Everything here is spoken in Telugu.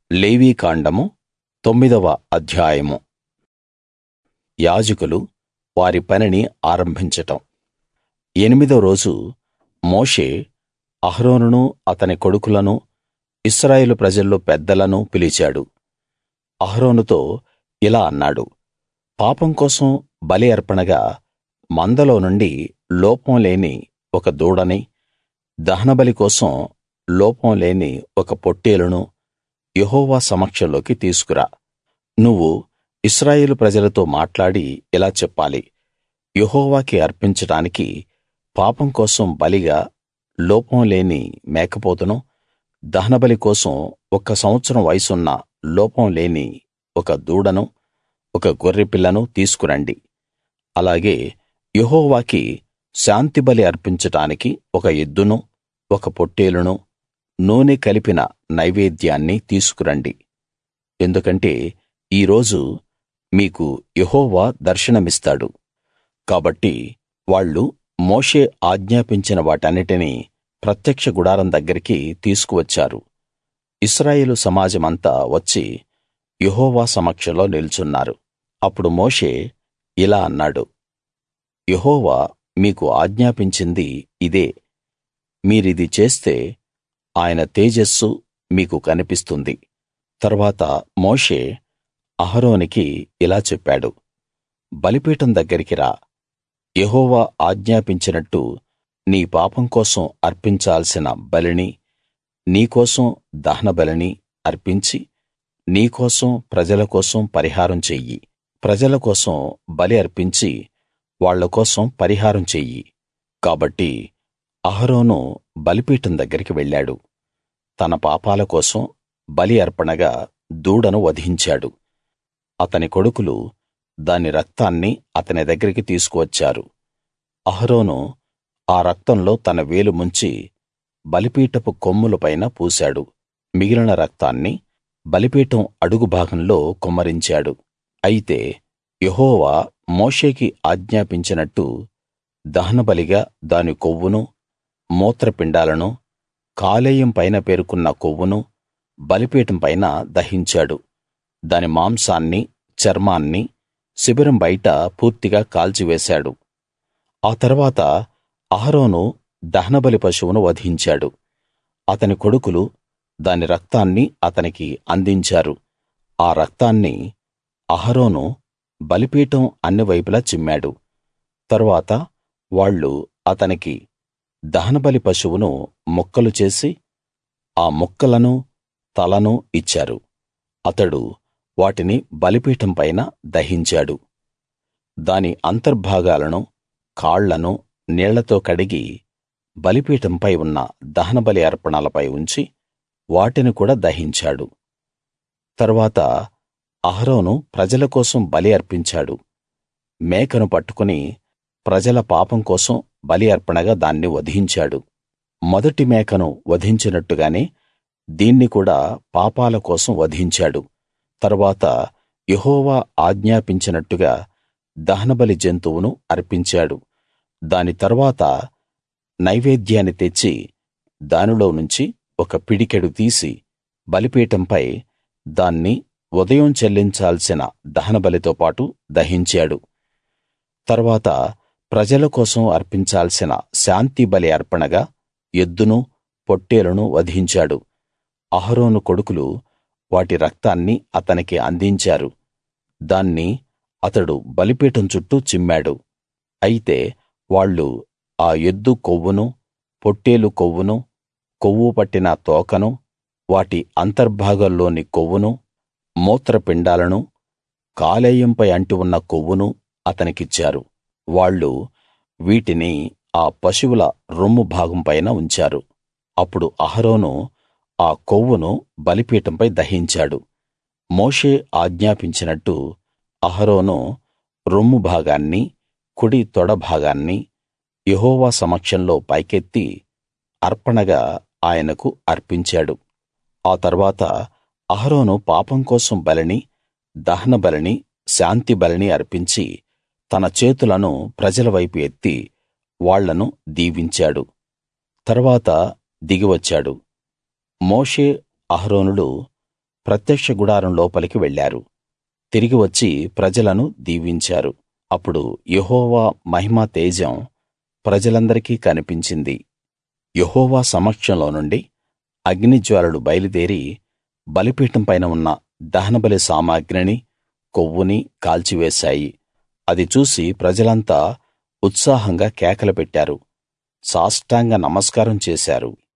లేవీకాండము తొమ్మిదవ అధ్యాయము యాజకులు వారి పనిని ఆరంభించడం ఎనిమిదో రోజు మోషే అహరోనునూ అతని కొడుకులనూ ఇశ్రాయేలు ప్రజల్లో పెద్దలనూ పిలిచాడు అహరోనుతో ఇలా అన్నాడు పాపం కోసం బలి అర్పణగా మందలో నుండి లోపం లేని ఒక దూడనీ దహనబలి కోసం లోపం లేని ఒక పొట్టేలును యెహోవా సమక్షంలోకి తీసుకురా నువ్వు ఇశ్రాయేలు ప్రజలతో మాట్లాడి ఇలా చెప్పాలి యెహోవాకి అర్పించడానికి పాపం కోసం బలిగా లోపం లేని మేకపోతును దహనబలి కోసం ఒక్క సంవత్సరం వయసున్న లోపం లేని ఒక దూడను ఒక గొర్రెపిల్లను తీసుకురండి అలాగే యెహోవాకి శాంతిబలి అర్పించడానికి ఒక ఎద్దును ఒక పొట్టేలును నూనె కలిపిన నైవేద్యాన్ని తీసుకురండి ఎందుకంటే ఈ రోజు మీకు యెహోవా దర్శనమిస్తాడు కాబట్టి వాళ్ళు మోషే ఆజ్ఞాపించిన వాటన్నిటినీ ప్రత్యక్ష గుడారం దగ్గరికి తీసుకువచ్చారు ఇశ్రాయేలు సమాజమంతా వచ్చి యెహోవా సమక్షంలో నిల్చున్నారు అప్పుడు మోషే ఇలా అన్నాడు యెహోవా మీకు ఆజ్ఞాపించింది ఇదే మీరిది చేస్తే ఆయన తేజస్సు మీకు కనిపిస్తుంది తరువాత మోషే అహరోనుకి ఇలా చెప్పాడు బలిపీఠం దగ్గరికి రా యెహోవా ఆజ్ఞాపించినట్టు నీ పాపం కోసం అర్పించాల్సిన బలిని నీ కోసం దహనబలిని అర్పించి నీ కోసం ప్రజల కోసం పరిహారం చెయ్యి ప్రజల కోసం బలి అర్పించి వాళ్ళ కోసం పరిహారం చెయ్యి కాబట్టి అహరోను బలిపీఠం దగ్గరికి వెళ్ళాడు తన పాపాల కోసం బలి అర్పణగా దూడను వధించాడు అతని కొడుకులు దాని రక్తాన్ని అతని దగ్గరికి తీసుకువచ్చారు అహరోను ఆ రక్తంలో తన వేలు ముంచి బలిపీఠపు కొమ్ముల పైన పూశాడు మిగిలిన రక్తాన్ని బలిపీఠం అడుగు భాగంలో కుమ్మరించాడు అయితే యెహోవా మోషేకి ఆజ్ఞాపించినట్టు దహనబలిగా దాని కొవ్వును మూత్రపిండాలను కాలేయం పైన పేరుకున్న కొవ్వును బలిపీఠం పైన దహించాడు దాని మాంసాన్ని చర్మాన్ని శిబిరం బయట పూర్తిగా కాల్చివేశాడు ఆ తరువాత అహరోను దహనబలి పశువును వధించాడు అతని కొడుకులు దాని రక్తాన్ని అతనికి అందించారు ఆ రక్తాన్ని అహరోను బలిపీఠం అన్ని వైపులా చిమ్మాడు తరువాత వాళ్ళు అతనికి దహనబలి పశువును ముక్కలు చేసి ఆ ముక్కలను తలను ఇచ్చారు అతడు వాటిని బలిపీఠం పైన దహించాడు దాని అంతర్భాగాలను కాళ్లను నీళ్లతో కడిగి బలిపీఠంపై ఉన్న దహనబలి అర్పణలపై ఉంచి వాటిని కూడా దహించాడు తరువాత అహరోను ప్రజల కోసం బలి అర్పించాడు మేకను పట్టుకుని ప్రజల పాపం కోసం బలి అర్పణగా దాన్ని వధించాడు మొదటి మేకను వధించినట్టుగానే దీన్ని కూడా పాపాల కోసం వధించాడు తరువాత యెహోవా ఆజ్ఞాపించినట్టుగా దహనబలి జంతువును అర్పించాడు దాని తరువాత నైవేద్యాన్ని తెచ్చి దానిలో నుంచి ఒక పిడికెడు తీసి బలిపీఠంపై దాన్ని ఉదయం చెల్లించాల్సిన దహనబలితో పాటు దహించాడు తరువాత ప్రజల కోసం అర్పించాల్సిన శాంతి బలి అర్పణగా ఎద్దును పొట్టేలును వధించాడు అహరోను కొడుకులు వాటి రక్తాన్ని అతనికి అందించారు దాన్ని అతడు బలిపీఠం చుట్టూ చిమ్మాడు అయితే వాళ్ళు ఆ ఎద్దు కొవ్వును పొట్టేలు కొవ్వును కొవ్వు పట్టిన తోకను వాటి అంతర్భాగాల్లోని కొవ్వును మూత్రపిండాలను కాలేయంపై అంటి ఉన్న కొవ్వును అతనికిచ్చారు వాళ్ళు వీటిని ఆ పశువుల రొమ్ము భాగం పైన ఉంచారు అప్పుడు అహరోను ఆ కొవ్వును బలిపీఠంపై దహించాడు మోషే ఆజ్ఞాపించినట్టు అహరోను రొమ్ము భాగాన్ని కుడి తొడ భాగాన్ని యెహోవా సమక్షంలో పైకెత్తి అర్పణగా ఆయనకు అర్పించాడు ఆ తర్వాత అహరోను పాపం కోసం బలిని దహన బలిని శాంతి బలిని అర్పించి తన చేతులను ప్రజల వైపు ఎత్తి వాళ్ళను దీవించాడు తరువాత దిగి వచ్చాడు మోషే అహరోనులు ప్రత్యక్ష గుడారం లోపలికి వెళ్ళారు తిరిగి వచ్చి ప్రజలను దీవించారు అప్పుడు యెహోవా మహిమ తేజం ప్రజలందరికీ కనిపించింది యెహోవా సమక్షంలో నుండి అగ్నిజ్వాలలు బయలుదేరి బలిపీఠం పైన ఉన్న దహనబలి సామగ్రిని కొవ్వుని కాల్చివేశాయి అది చూసి ప్రజలంతా ఉత్సాహంగా కేకలు పెట్టారు సాష్టాంగ నమస్కారం చేశారు